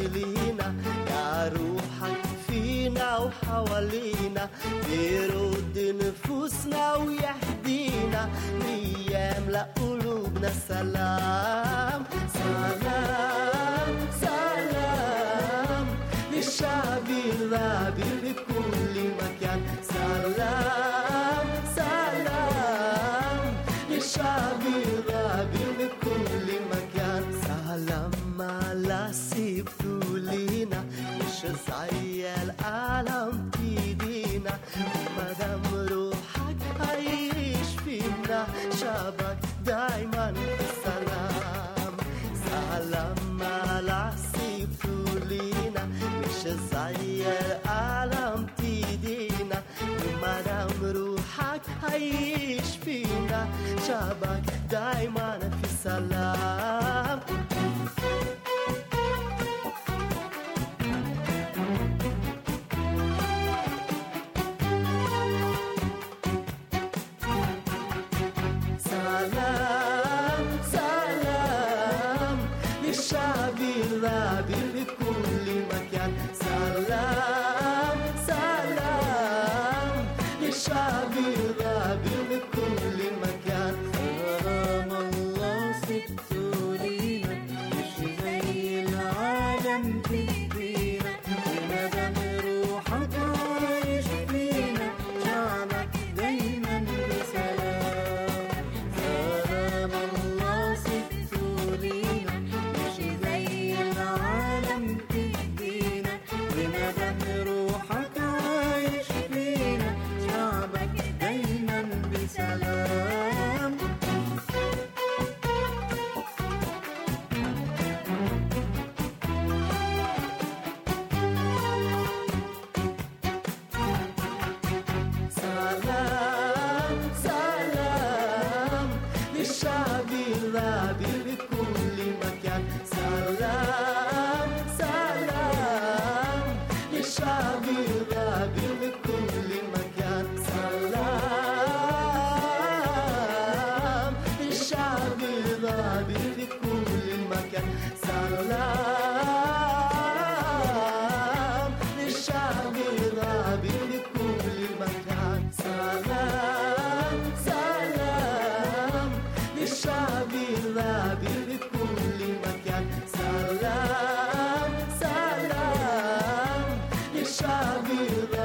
لينا يا روحك فينا وحوالينا بيرد نفوسنا ويهدينا ويملأ قلوبنا سلام سلام سلام للشعب الرابي بكل مكان سلام سلام للشعب الرابي بكل مكان سلام على سيبتو لينا مش زي العالم تيدينا مدام روحك عايش فينا شعبك دايما في سلام سلام على سيبتو لينا مش زي العالم تيدينا مدام روحك عايش فينا شعبك دايما في سلام سلام سلام للشعب الرابي بكل مكان سلام سلام للشعب الرابي بكل مكان سلام الله سبته لينا مش زي العالم تدينا ومدام روحك عايش فينا شعبك دايما بسلام سلام الله سبته لينا مش زي العالم تدينا ومدام روحك عايش فينا شعبك دايما بسلام سلام سلام للشعب الرابي بكل مكان سلام سلام للشعب الرابي بكل مكان سلام للشعب الرابي بكل مكان سلام للشعب الرابي بكل مكان سلام سلام للشعب الرابي بكل مكان سلام سلام للشعب الرابي